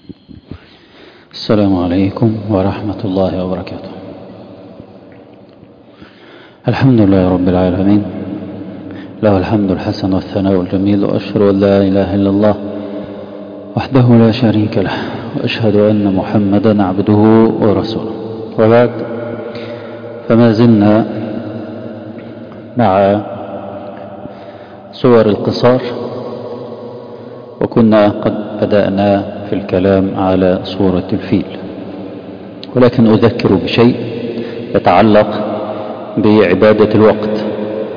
السلام عليكم ورحمة الله وبركاته الحمد لله رب العالمين له الحمد الحسن والثناء الجميل وأشهد أن لا إله إلا الله وحده لا شريك له وأشهد أن محمدا عبده ورسوله وبعد فما زلنا مع صور القصار وكنا قد بدأنا في الكلام على صورة الفيل ولكن أذكر بشيء يتعلق بعبادة الوقت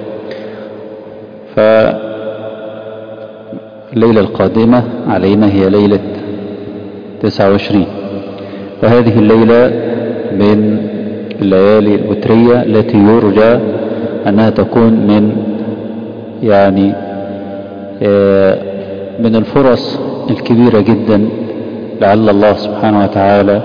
فالليلة القادمة علينا هي ليلة 29 وهذه الليلة من الليالي الوترية التي يرجى أنها تكون من يعني من الفرص الكبيرة جدا لعل الله سبحانه وتعالى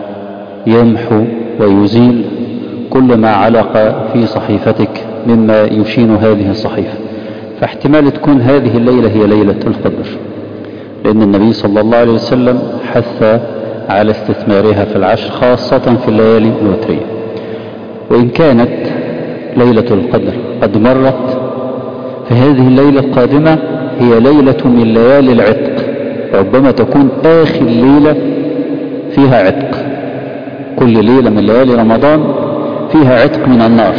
يمحو ويزيل كل ما علق في صحيفتك مما يشين هذه الصحيفة فاحتمال تكون هذه الليلة هي ليلة القدر لأن النبي صلى الله عليه وسلم حث على استثمارها في العشر خاصة في الليالي الوترية وإن كانت ليلة القدر قد مرت فهذه الليلة القادمة هي ليلة من ليالي العتق ربما تكون آخر ليلة فيها عتق كل ليلة من ليالي رمضان فيها عتق من النار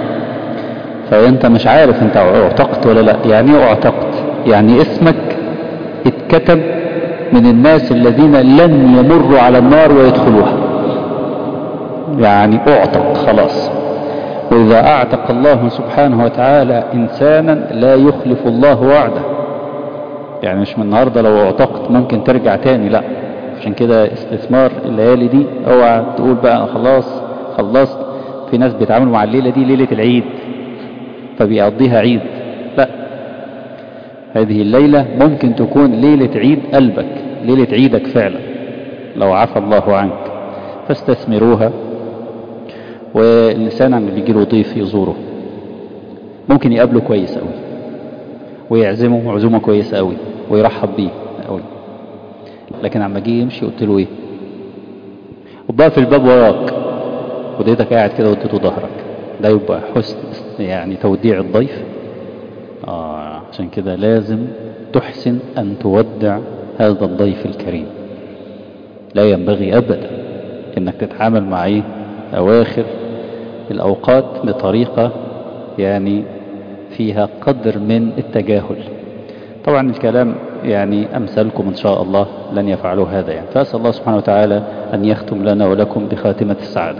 فأنت مش عارف أنت اعتقت ولا لا يعني ايه اعتقت يعني اسمك اتكتب من الناس الذين لن يمروا على النار ويدخلوها يعني اعتق خلاص وإذا أعتق الله سبحانه وتعالى إنسانا لا يخلف الله وعده يعني مش من النهاردة لو اعتقت ممكن ترجع تاني لا عشان كده استثمار الليالي دي اوعى تقول بقى خلاص خلصت في ناس بيتعاملوا مع الليلة دي ليلة العيد فبيقضيها عيد لا هذه الليلة ممكن تكون ليلة عيد قلبك ليلة عيدك فعلا لو عفى الله عنك فاستثمروها والإنسان عم بيجي له ضيف يزوره ممكن يقابله كويس قوي ويعزمه عزومة كويسة قوي ويرحب بيه قوي لكن عم جه يمشي قلت له ايه وبقى في الباب وراك وديتك قاعد كده وديته ظهرك ده يبقى حسن يعني توديع الضيف آه عشان كده لازم تحسن أن تودع هذا الضيف الكريم لا ينبغي أبدا انك تتعامل مع ايه اواخر الاوقات بطريقة يعني فيها قدر من التجاهل طبعا الكلام يعني أمثالكم إن شاء الله لن يفعلوا هذا يعني فأسأل الله سبحانه وتعالى أن يختم لنا ولكم بخاتمة السعادة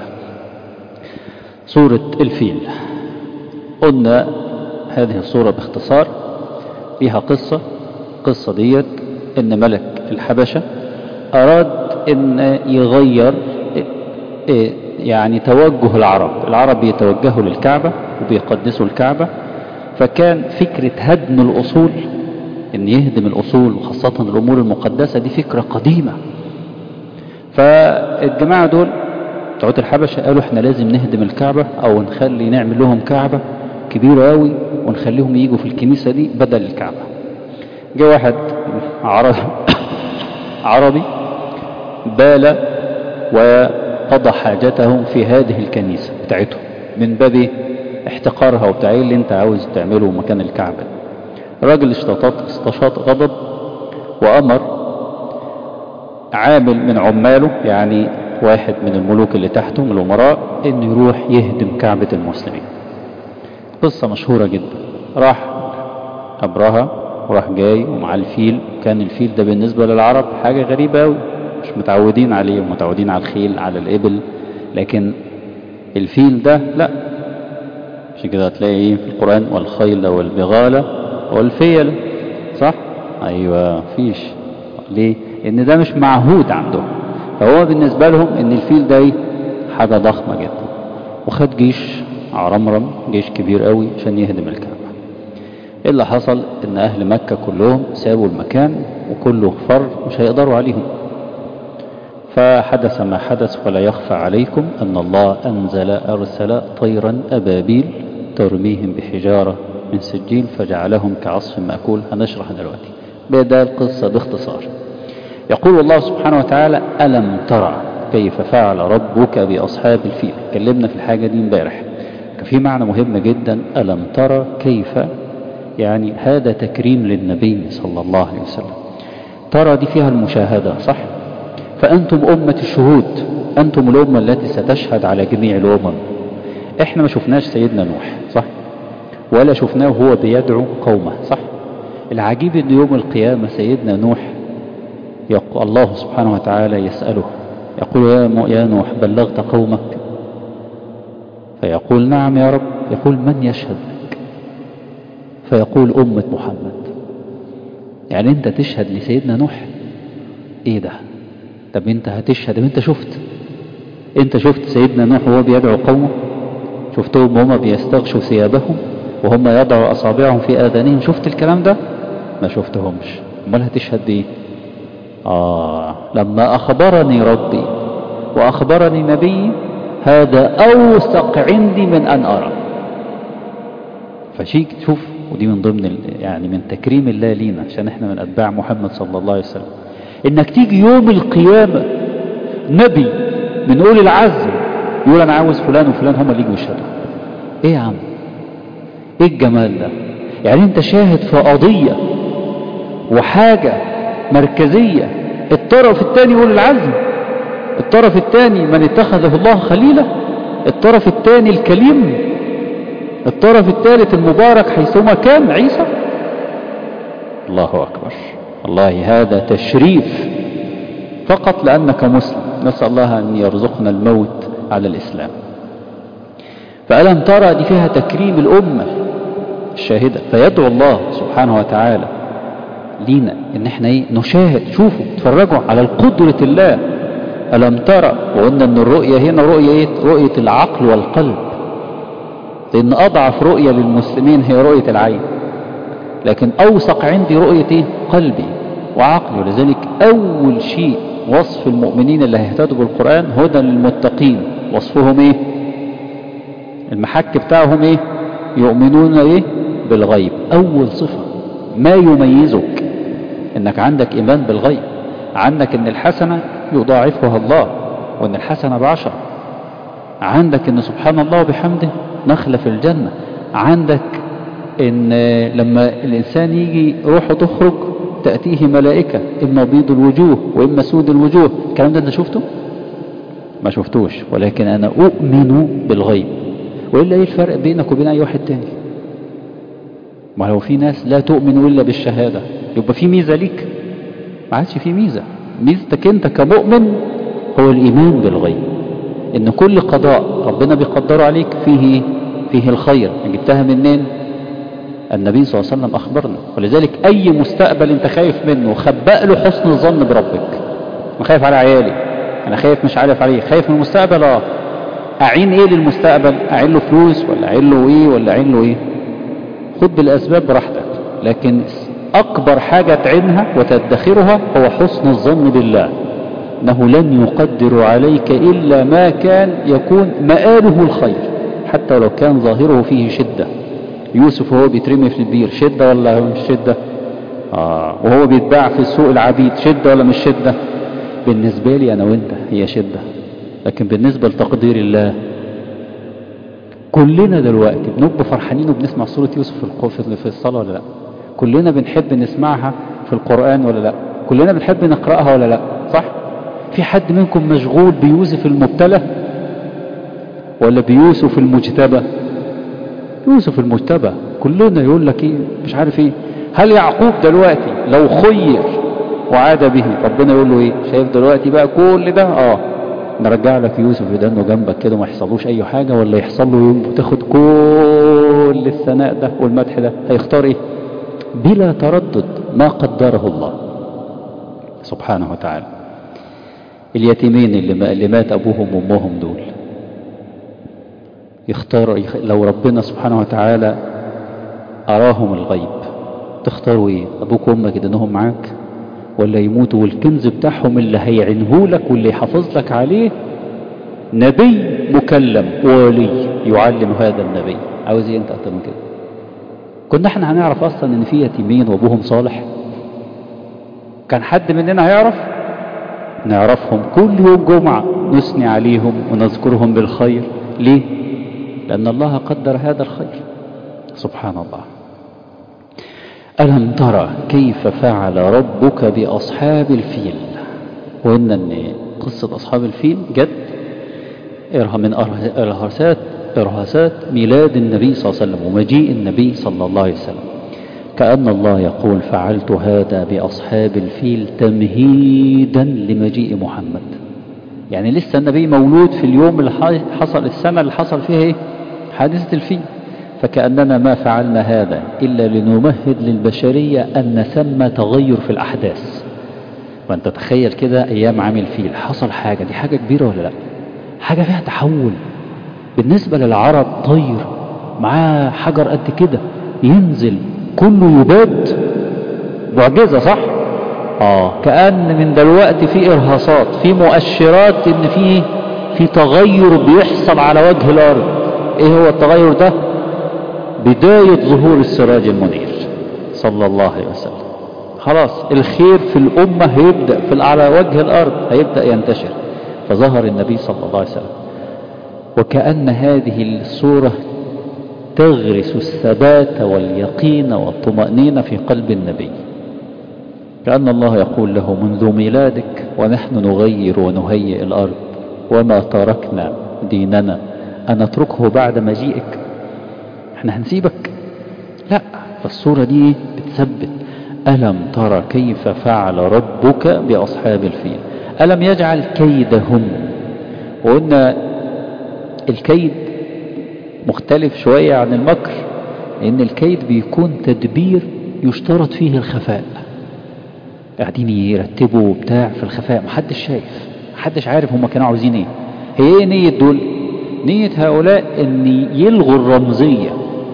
سورة الفيل قلنا هذه الصورة باختصار فيها قصة قصة ديت إن ملك الحبشة أراد إن يغير يعني توجه العرب العرب بيتوجهوا للكعبة وبيقدسوا الكعبة فكان فكرة هدم الأصول ان يهدم الأصول وخاصة الأمور المقدسة دي فكرة قديمة فالجماعة دول بتوع الحبشة قالوا احنا لازم نهدم الكعبة او نخلي نعمل لهم كعبة كبيرة قوي ونخليهم يجوا في الكنيسة دي بدل الكعبة جه واحد عربي عربي بال وقضى حاجتهم في هذه الكنيسة بتاعتهم من باب احتقارها وبتاع ايه اللي انت عاوز تعمله مكان الكعبة الراجل اشتطط استشاط غضب وامر عامل من عماله يعني واحد من الملوك اللي تحته من الامراء انه يروح يهدم كعبة المسلمين قصة مشهورة جدا راح ابرهة وراح جاي ومع الفيل كان الفيل ده بالنسبة للعرب حاجة غريبة قوي مش متعودين عليه ومتعودين على الخيل على الابل لكن الفيل ده لا عشان كده هتلاقي ايه في القرآن والخيل والبغال والفيل صح ايوه فيش ليه ان ده مش معهود عندهم فهو بالنسبة لهم ان الفيل ده ايه حاجة ضخمة جدا وخد جيش عرمرم جيش كبير قوي عشان يهدم الكعبة ايه اللي حصل ان اهل مكة كلهم سابوا المكان وكله فر مش هيقدروا عليهم فحدث ما حدث ولا يخفى عليكم أن الله أنزل أرسل طيرا أبابيل ترميهم بحجارة من سجيل فجعلهم كعصف مأكول هنشرح دلوقتي بدأ القصة باختصار يقول الله سبحانه وتعالى ألم ترى كيف فعل ربك بأصحاب الفيل اتكلمنا في الحاجة دي امبارح كان في معنى مهم جدا ألم ترى كيف يعني هذا تكريم للنبي صلى الله عليه وسلم ترى دي فيها المشاهدة صح فأنتم أمة الشهود أنتم الأمة التي ستشهد على جميع الأمم احنا ما شفناش سيدنا نوح صح ولا شفناه هو بيدعو قومه صح العجيب ان يوم القيامة سيدنا نوح يقول الله سبحانه وتعالى يسأله يقول يا, يا نوح بلغت قومك فيقول نعم يا رب يقول من يشهد لك فيقول أمة محمد يعني انت تشهد لسيدنا نوح ايه ده طب انت هتشهد انت شفت انت شفت سيدنا نوح وهو بيدعو قومه شفتهم وهم بيستغشوا ثيابهم وهم يضعوا أصابعهم في آذانهم شفت الكلام ده ما شفتهمش امال هتشهد ايه آه لما أخبرني ربي وأخبرني نبي هذا أوثق عندي من أن أرى فشيك تشوف ودي من ضمن يعني من تكريم الله لينا عشان احنا من أتباع محمد صلى الله عليه وسلم انك تيجي يوم القيامة نبي من أولي العزم يقول أنا عاوز فلان وفلان هم اللي يجوا يشهدوا إيه يا عم إيه الجمال ده يعني أنت شاهد في قضية وحاجة مركزية الطرف الثاني يقول العزم الطرف الثاني من اتخذه الله خليلا الطرف الثاني الكليم الطرف الثالث المبارك حيثما كان عيسى الله أكبر والله هذا تشريف فقط لأنك مسلم نسأل الله أن يرزقنا الموت على الإسلام فألم ترى دي فيها تكريم الأمة الشاهدة فيدعو الله سبحانه وتعالى لينا ان احنا ايه نشاهد شوفوا اتفرجوا على القدرة الله ألم ترى وقلنا ان الرؤية هنا رؤية ايه رؤية العقل والقلب لان اضعف رؤية للمسلمين هي رؤية العين لكن اوثق عندي رؤية ايه قلبي وعقلي ولذلك اول شيء وصف المؤمنين اللي هيهتدوا بالقرآن هدى للمتقين وصفهم ايه المحك بتاعهم ايه يؤمنون ايه بالغيب اول صفة ما يميزك انك عندك ايمان بالغيب عندك ان الحسنة يضاعفها الله وان الحسنة بعشر عندك ان سبحان الله وبحمده نخلة في الجنة عندك ان لما الانسان يجي روحه تخرج تأتيه ملائكة إما بيض الوجوه وإما سود الوجوه الكلام ده أنت شفته ما شفتوش ولكن أنا أؤمن بالغيب وإلا إيه الفرق بينك وبين أي واحد تاني ما لو في ناس لا تؤمن إلا بالشهادة يبقى في ميزة ليك ما عادش في ميزة ميزتك أنت كمؤمن هو الإيمان بالغيب إن كل قضاء ربنا بيقدره عليك فيه فيه الخير جبتها منين النبي صلى الله عليه وسلم أخبرنا ولذلك أي مستقبل أنت خايف منه خبأ له حسن الظن بربك أنا خايف على عيالي أنا خايف مش عارف عليه خايف من المستقبل آه أعين إيه للمستقبل أعين له فلوس ولا أعين له إيه ولا أعين له إيه خد بالأسباب براحتك لكن أكبر حاجة تعينها وتدخرها هو حسن الظن بالله أنه لن يقدر عليك إلا ما كان يكون مآله الخير حتى لو كان ظاهره فيه شدة يوسف وهو بيترمي في البير شدة ولا مش شدة آه وهو بيتباع في السوق العبيد شدة ولا مش شدة بالنسبة لي أنا وإنت هي شدة لكن بالنسبة لتقدير الله كلنا دلوقتي بنبقى فرحانين وبنسمع سورة يوسف في الصلاة ولا لا كلنا بنحب نسمعها في القرآن ولا لا كلنا بنحب نقرأها ولا لا صح في حد منكم مشغول بيوسف المبتلى ولا بيوسف المجتبى يوسف المجتبى كلنا يقول لك ايه مش عارف ايه هل يعقوب دلوقتي لو خير وعاد به ربنا يقول له ايه شايف دلوقتي بقى كل ده اه نرجع لك يوسف يدنه جنبك كده وما يحصلوش اي حاجة ولا يحصل له يوم وتاخد كل الثناء ده والمدح ده هيختار ايه بلا تردد ما قدره الله سبحانه وتعالى اليتيمين اللي, اللي مات ابوهم وامهم دول يختار لو ربنا سبحانه وتعالى أراهم الغيب تختاروا ايه ابوك وامك كده انهم معاك ولا يموتوا والكنز بتاعهم اللي هيعينه لك واللي يحافظ لك عليه نبي مكلم ولي يعلم هذا النبي عاوز ايه انت اكتر من كده كنا احنا هنعرف اصلا ان في يتيمين وابوهم صالح كان حد مننا هيعرف نعرفهم كل يوم جمعة نثني عليهم ونذكرهم بالخير ليه لأن الله قدر هذا الخير سبحان الله ألم ترى كيف فعل ربك بأصحاب الفيل وإن أن قصة أصحاب الفيل جد من إرهاسات إرهاسات ميلاد النبي صلى الله عليه وسلم ومجيء النبي صلى الله عليه وسلم كأن الله يقول فعلت هذا بأصحاب الفيل تمهيدا لمجيء محمد يعني لسه النبي مولود في اليوم اللي حصل السنة اللي حصل فيها ايه حادثة الفيل فكأننا ما فعلنا هذا إلا لنمهد للبشرية أن ثم تغير في الأحداث وأنت تخيل كده أيام عام الفيل حصل حاجة دي حاجة كبيرة ولا لا حاجة فيها تحول بالنسبة للعرب طير معاه حجر قد كده ينزل كله يباد معجزة صح اه كأن من دلوقتي في ارهاصات في مؤشرات ان في في تغير بيحصل على وجه الارض ايه هو التغير ده بداية ظهور السراج المنير صلى الله عليه وسلم خلاص الخير في الأمة هيبدأ في على وجه الأرض هيبدأ ينتشر فظهر النبي صلى الله عليه وسلم وكأن هذه الصورة تغرس الثبات واليقين والطمأنينة في قلب النبي كأن الله يقول له منذ ميلادك ونحن نغير ونهيئ الأرض وما تركنا ديننا أن نتركه بعد مجيئك احنا هنسيبك لا فالصورة دي بتثبت ألم ترى كيف فعل ربك بأصحاب الفيل ألم يجعل كيدهم وقلنا الكيد مختلف شوية عن المكر لأن الكيد بيكون تدبير يشترط فيه الخفاء قاعدين يرتبوا بتاع في الخفاء محدش شايف محدش عارف هم كانوا عاوزين ايه هي ايه نية دول نية هؤلاء ان يلغوا الرمزية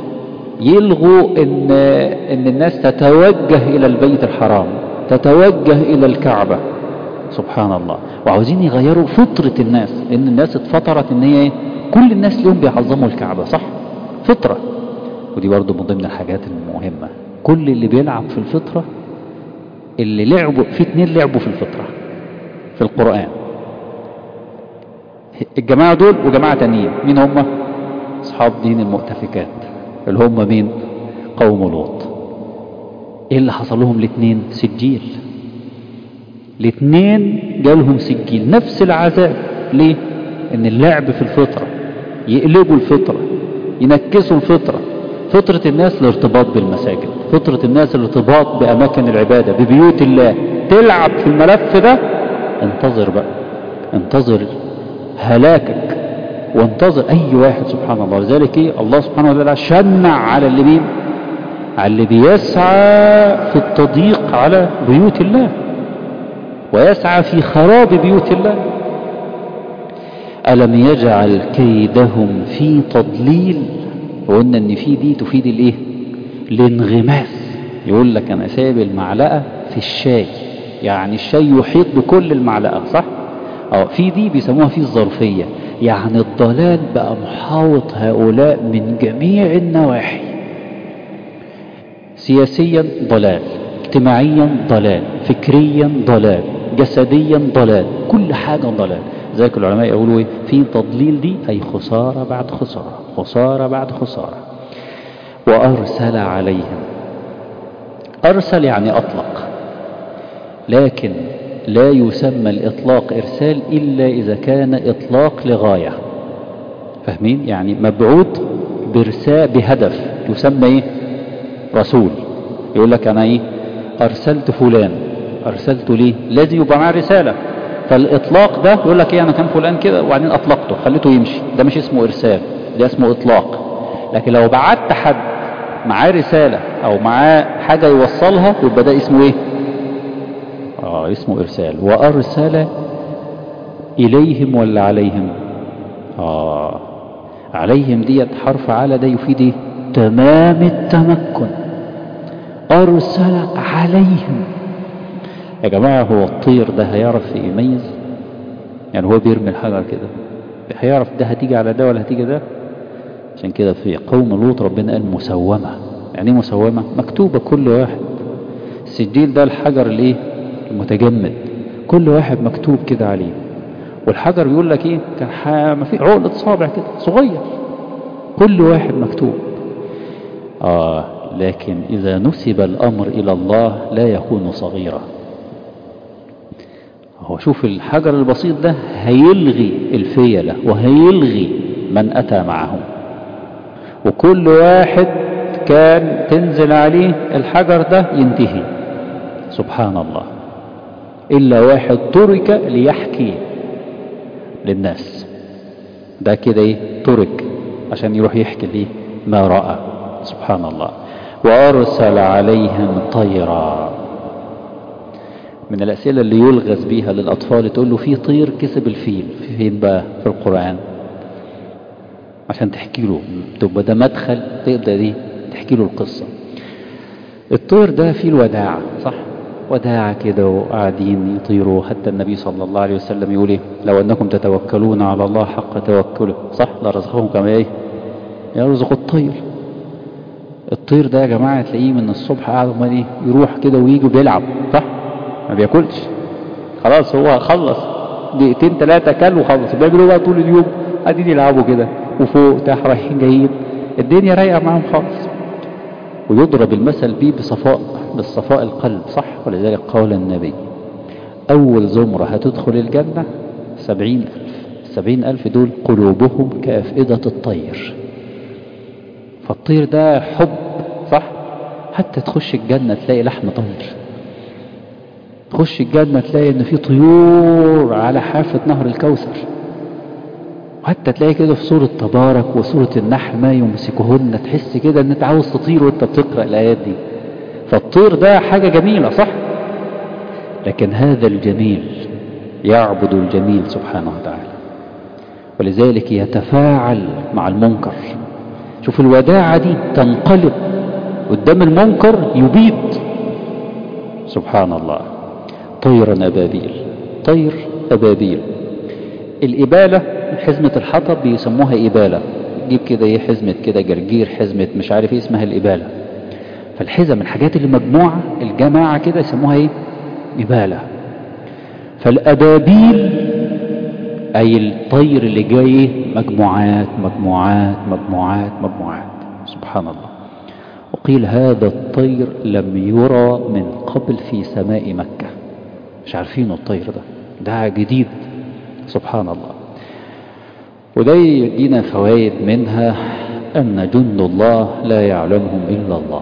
يلغوا ان ان الناس تتوجه الى البيت الحرام تتوجه الى الكعبة سبحان الله وعاوزين يغيروا فطرة الناس لان الناس اتفطرت ان هي كل الناس اليوم بيعظموا الكعبة صح فطرة ودي برضو من ضمن الحاجات المهمة كل اللي بيلعب في الفطرة اللي لعبوا في اتنين لعبوا في الفطرة في القرآن الجماعة دول وجماعة تانيين مين هم اصحاب دين المؤتفكات اللي هم مين قوم لوط ايه اللي حصل لهم الاثنين سجيل الاثنين جالهم سجيل نفس العذاب ليه ان اللعب في الفطرة يقلبوا الفطرة ينكسوا الفطرة فطرة الناس الارتباط بالمساجد فطرة الناس الارتباط بأماكن العبادة ببيوت الله تلعب في الملف ده انتظر بقى انتظر هلاكك وانتظر اي واحد سبحان الله لذلك ايه الله سبحانه وتعالى شنع على اللي مين على اللي بيسعى في التضييق على بيوت الله ويسعى في خراب بيوت الله ألم يجعل كيدهم في تضليل وقلنا ان في دي تفيد الايه الانغماس يقول لك انا سايب المعلقة في الشاي يعني الشاي يحيط بكل المعلقة صح اه في دي بيسموها في الظرفية يعني الضلال بقى محاوط هؤلاء من جميع النواحي سياسيا ضلال اجتماعيا ضلال فكريا ضلال جسديا ضلال كل حاجة ضلال ذلك العلماء يقولوا ايه في تضليل دي اي خسارة بعد خسارة خسارة بعد خسارة وارسل عليهم ارسل يعني اطلق لكن لا يسمى الإطلاق إرسال إلا إذا كان إطلاق لغاية فاهمين يعني مبعوث برساء بهدف يسمى إيه رسول يقول لك أنا إيه أرسلت فلان أرسلته ليه لازم يبقى معاه رسالة فالإطلاق ده يقول لك إيه أنا كان فلان كده وبعدين أطلقته خليته يمشي ده مش اسمه إرسال ده اسمه إطلاق لكن لو بعت حد معاه رسالة أو معاه حاجة يوصلها يبقى ده اسمه إيه آه اسمه إرسال وأرسل إليهم ولا عليهم آه عليهم ديت حرف على ده يفيد إيه؟ تمام التمكن أرسل عليهم يا جماعة هو الطير ده هيعرف يميز يعني هو بيرمي الحجر كده هيعرف ده هتيجي على ده ولا هتيجي ده عشان كده في قوم لوط ربنا قال مسومة يعني ايه مسومة مكتوبة كل واحد السجيل ده الحجر الايه المتجمد كل واحد مكتوب كده عليه والحجر بيقول لك ايه كان ح- ما في عقدة صابع كده صغير كل واحد مكتوب آه لكن إذا نسب الأمر إلى الله لا يكون صغيرا هو شوف الحجر البسيط ده هيلغي الفيلة وهيلغي من أتى معه وكل واحد كان تنزل عليه الحجر ده ينتهي سبحان الله إلا واحد ترك ليحكي للناس ده كده ايه ترك عشان يروح يحكي ليه ما رأى سبحان الله وأرسل عليهم طيرا من الأسئلة اللي يلغز بيها للأطفال تقول له في طير كسب الفيل فين بقى في القرآن عشان تحكي له تبقى ده مدخل تقدر دي تحكي له القصة الطير ده فيه الوداع صح وداع كده وقاعدين يطيروا حتى النبي صلى الله عليه وسلم يقول ايه لو انكم تتوكلون على الله حق توكله صح لرزقهم كما ايه يرزق الطير الطير ده يا جماعة تلاقيه من الصبح قاعد امال ايه يروح كده ويجي بيلعب صح ما بياكلش خلاص هو خلص دقيقتين ثلاثة كل وخلص بيعملوا بقى طول اليوم قاعدين يلعبوا كده وفوق تحت رايحين جايين الدنيا رايقة معاهم خالص ويضرب المثل به بصفاء بالصفاء القلب صح ولذلك قال النبي أول زمرة هتدخل الجنة سبعين ألف السبعين ألف دول قلوبهم كأفئدة الطير فالطير ده حب صح حتى تخش الجنة تلاقي لحم طير تخش الجنة تلاقي ان في طيور على حافة نهر الكوثر وحتى تلاقي كده في سورة تبارك وسورة النحل ما يمسكهن تحس كده ان انت عاوز تطير وانت بتقرأ الآيات دي فالطير ده حاجة جميلة صح لكن هذا الجميل يعبد الجميل سبحانه وتعالى ولذلك يتفاعل مع المنكر شوف الوداعة دي تنقلب قدام المنكر يبيد سبحان الله طيرا أبابيل طير أبابيل الإبالة حزمة الحطب بيسموها إبالة جيب كده ايه حزمة كده جرجير حزمة مش عارف ايه اسمها الإبالة فالحزم الحاجات اللي مجموعة الجماعة كده يسموها ايه إبالة فالأبابيل أي الطير اللي جاي مجموعات مجموعات مجموعات مجموعات سبحان الله وقيل هذا الطير لم يرى من قبل في سماء مكة مش عارفين الطير ده ده جديد سبحان الله وده يدينا فوائد منها أن جند الله لا يعلمهم إلا الله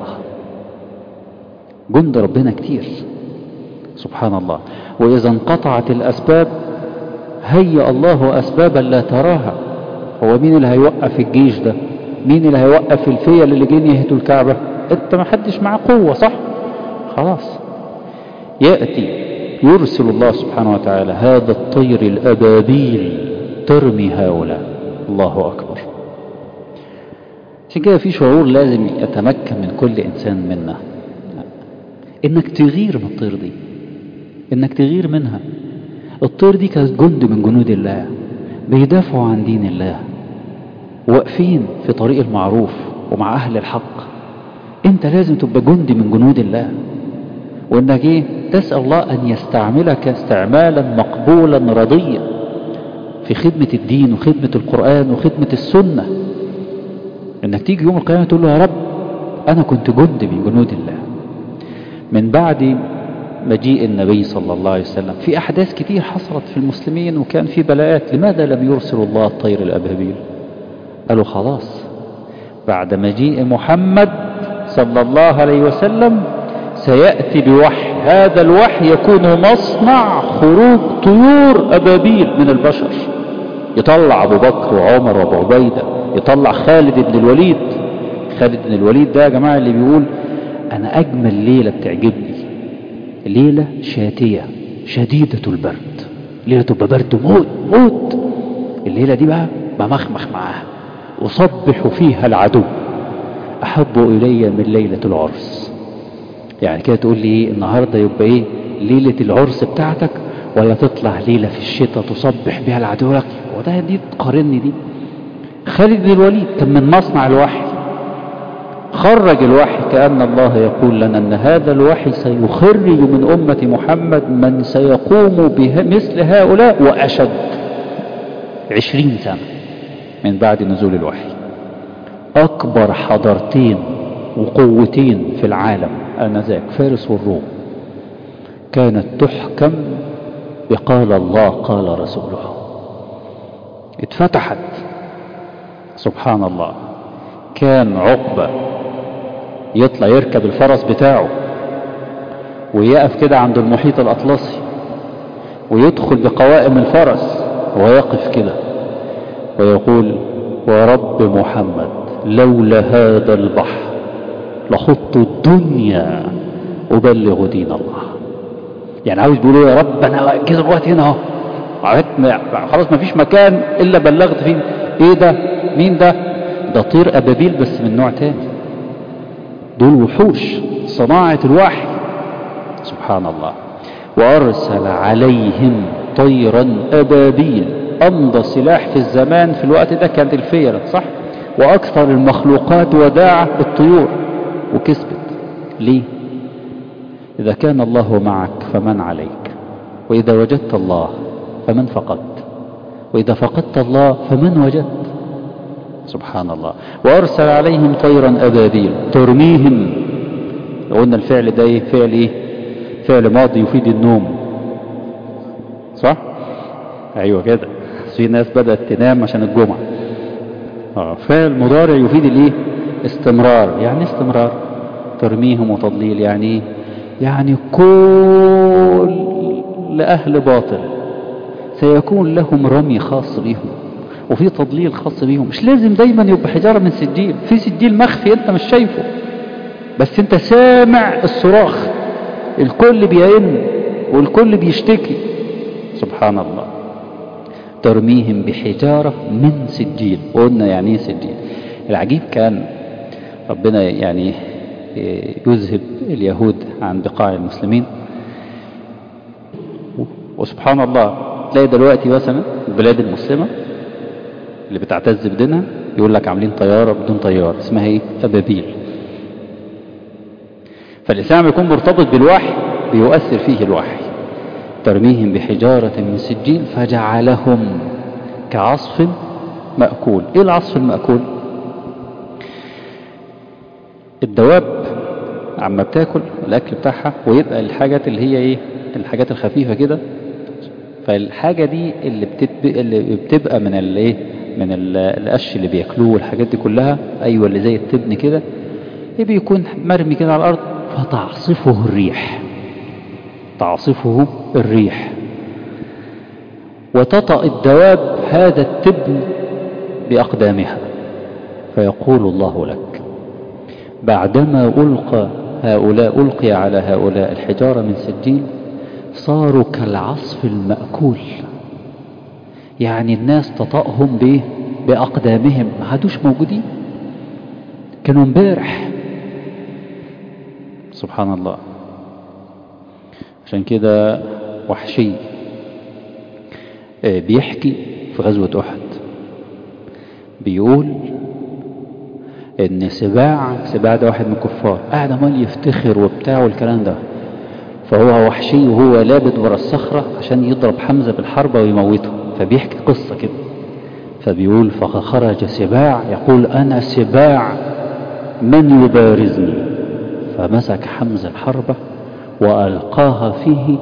جند ربنا كتير سبحان الله وإذا انقطعت الأسباب هيأ الله أسبابا لا تراها هو مين اللي هيوقف الجيش ده مين اللي هيوقف الفيل اللي جايين يهتوا الكعبة انت ما حدش معاه قوة صح خلاص يأتي يرسل الله سبحانه وتعالى هذا الطير الأبابيل ترمي هؤلاء الله أكبر عشان كده في شعور لازم يتمكن من كل إنسان منا إنك تغير من الطير دي إنك تغير منها الطير دي كانت جند من جنود الله بيدافعوا عن دين الله واقفين في طريق المعروف ومع أهل الحق أنت لازم تبقى جندي من جنود الله وإنك إيه تسأل الله أن يستعملك استعمالا مقبولا رضيا في خدمة الدين وخدمة القرآن وخدمة السنة إنك تيجي يوم القيامة تقول له يا رب أنا كنت جندي من جنود الله من بعد مجيء النبي صلى الله عليه وسلم في أحداث كتير حصلت في المسلمين وكان في بلاءات لماذا لم يرسل الله الطير الأبابيل قالوا خلاص بعد مجيء محمد صلى الله عليه وسلم سيأتي بوحي هذا الوحي يكون مصنع خروج طيور أبابيل من البشر يطلع أبو بكر وعمر وأبو عبيدة يطلع خالد بن الوليد خالد بن الوليد ده يا جماعة اللي بيقول أنا أجمل ليلة بتعجبني ليلة شاتية شديدة البرد ليلة تبقى برد موت موت الليلة دي بقى بمخمخ معاها أصبح فيها العدو أحب إلي من ليلة العرس يعني كده تقول لي إيه النهاردة يبقى إيه ليلة العرس بتاعتك ولا تطلع ليلة في الشتاء تصبح بها العدو لك وده دي تقارني دي خالد بن الوليد كان من مصنع الوحي خرج الوحي كأن الله يقول لنا أن هذا الوحي سيخرج من أمة محمد من سيقوم بمثل هؤلاء وأشد عشرين سنة من بعد نزول الوحي أكبر حضارتين وقوتين في العالم آنذاك فارس والروم كانت تحكم بقال الله قال رسوله اتفتحت سبحان الله كان عقبة يطلع يركب الفرس بتاعه ويقف كده عند المحيط الأطلسي ويدخل بقوائم الفرس ويقف كده ويقول ورب محمد لولا هذا البحر لخط الدنيا أبلغ دين الله يعني عاوز بيقول يا رب أنا كده الوقت هنا اهو خلاص ما فيش مكان إلا بلغت فيه إيه ده مين ده ده طير أبابيل بس من نوع تاني دول وحوش صناعة الوحي سبحان الله وأرسل عليهم طيرا أبابيل أمضى سلاح في الزمان في الوقت ده كانت الفيلة صح وأكثر المخلوقات وداعة الطيور وكسبت ليه إذا كان الله معك فمن عليك وإذا وجدت الله فمن فقدت وإذا فقدت الله فمن وجدت سبحان الله وأرسل عليهم طيرا أبابيل ترميهم قلنا الفعل ده ايه فعل ايه فعل ماضي يفيد النوم صح ايوه كده في ناس بدأت تنام عشان الجمعة اه فعل مضارع يفيد الايه استمرار يعني استمرار ترميهم وتضليل يعني ايه يعني كل أهل باطل سيكون لهم رمي خاص بهم وفي تضليل خاص بيهم مش لازم دايما يبقى حجارة من سجيل في سجيل مخفي انت مش شايفه بس انت سامع الصراخ الكل بيئن والكل بيشتكي سبحان الله ترميهم بحجارة من سجيل قلنا يعني ايه سجيل العجيب كان ربنا يعني يذهب اليهود عن بقاع المسلمين وسبحان الله تلاقي دلوقتي مثلا البلاد المسلمة اللي بتعتز بدينها يقول لك عاملين طيارة بدون طيار اسمها ايه أبابيل فالإسلام يكون مرتبط بالوحي بيؤثر فيه الوحي ترميهم بحجارة من سجيل فجعلهم كعصف مأكول ايه العصف المأكول الدواب عما بتاكل الاكل بتاعها ويبقى الحاجات اللي هي ايه الحاجات الخفيفة كده فالحاجة دي اللي, بتبقى, اللي بتبقى من الايه من القش اللي بياكلوه والحاجات دي كلها ايوه اللي زي التبن كده بيكون مرمي كده على الارض فتعصفه الريح تعصفه الريح وتطأ الدواب هذا التبن بأقدامها فيقول الله لك بعدما ألقى هؤلاء ألقي على هؤلاء الحجارة من سجيل صاروا كالعصف المأكول يعني الناس تطأهم بإيه بأقدامهم ما عادوش موجودين كانوا امبارح سبحان الله عشان كده وحشي بيحكي في غزوة أحد بيقول ان سباع سباع ده واحد من الكفار قاعد عمال يفتخر وبتاع والكلام ده فهو وحشي وهو لابد ورا الصخرة عشان يضرب حمزة بالحربة ويموته فبيحكي قصة كده فبيقول فخرج سباع يقول أنا سباع من يبارزني فمسك حمزة الحربة وألقاها فيه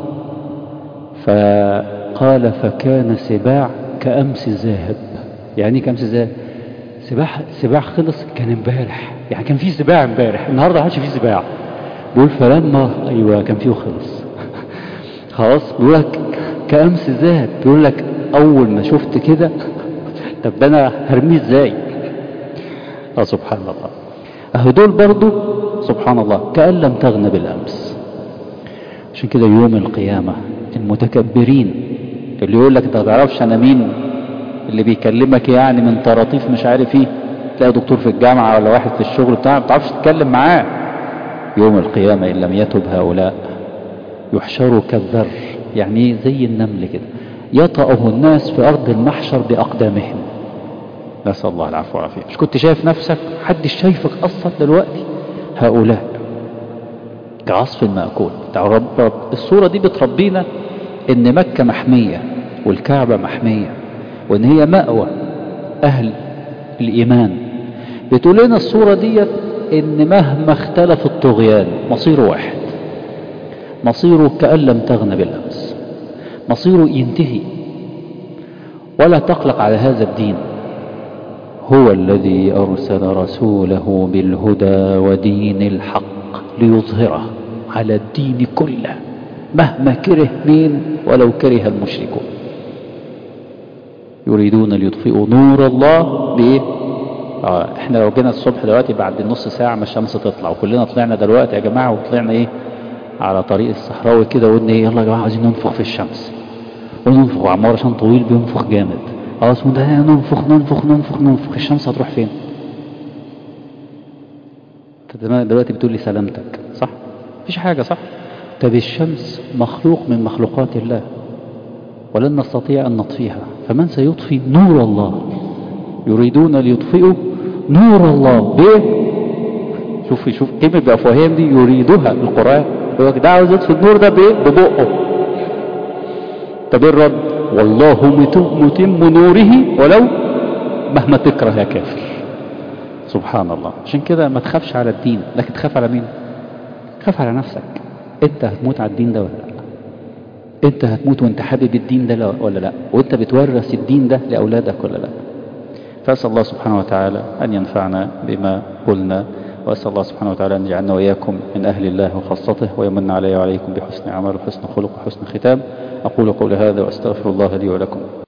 فقال فكان سباع كأمس ذاهب يعني كأمس ذاهب سباع سباع خلص كان امبارح يعني كان في سباع امبارح النهارده ما عادش في سباع بيقول فلما ايوه كان فيه خلص خلاص بيقول لك كأمس ذاهب بيقول لك اول ما شفت كده طب ده انا هرميه ازاي اه سبحان الله اهو دول برضو سبحان الله كأن لم تغن بالامس عشان كده يوم القيامة المتكبرين اللي يقول لك انت ما تعرفش انا مين اللي بيكلمك يعني من طراطيف مش عارف ايه تلاقي دكتور في الجامعة ولا واحد في الشغل بتاعه ما تعرفش تتكلم معاه يوم القيامة إن لم يتب هؤلاء يحشروا كالذر يعني زي النمل كده يطأه الناس في أرض المحشر بأقدامهم نسأل الله العفو والعافية مش كنت شايف نفسك حد شايفك أصلا دلوقتي هؤلاء كعصف مأكول رب الصورة دي بتربينا ان مكة محمية والكعبة محمية وان هي مأوى اهل الايمان بتقول لنا الصورة دي ان مهما اختلف الطغيان مصيره واحد مصيره كأن لم تغن بالأمس مصيره ينتهي ولا تقلق على هذا الدين هو الذي أرسل رسوله بالهدى ودين الحق ليظهره على الدين كله مهما كره مين ولو كره المشركون يريدون ليطفئوا نور الله بإيه؟ آه احنا لو جينا الصبح دلوقتي بعد نص ساعة ما الشمس تطلع وكلنا طلعنا دلوقتي يا جماعة وطلعنا ايه على طريق الصحراوي كده وقلنا ايه يلا يا جماعة عايزين ننفخ في الشمس وننفخ وعمار عشان طويل بينفخ جامد خلاص وده ننفخ ننفخ ننفخ ننفخ الشمس هتروح فين انت دلوقتي بتقول لي سلامتك صح مفيش حاجة صح طب الشمس مخلوق من مخلوقات الله ولن نستطيع أن نطفيها فمن سيطفي نور الله يريدون ليطفئوا نور الله بيه شوف شوف كلمة بأفواههم دي يريدها القرآن يقول ده عاوز يطفي النور ده بايه ببقه طب الرد والله متم نوره ولو مهما تكره يا كافر سبحان الله عشان كده ما تخافش على الدين لكن تخاف على مين خاف على نفسك انت هتموت على الدين ده ولا لا انت هتموت وانت حابب الدين ده ولا لا وانت بتورث الدين ده لأولادك ولا لا فأسأل الله سبحانه وتعالى أن ينفعنا بما قلنا وأسأل الله سبحانه وتعالى أن يجعلنا وإياكم من أهل الله وخاصته ويمن علي وعليكم بحسن عمل وحسن خلق وحسن ختام أقول قول هذا وأستغفر الله لي ولكم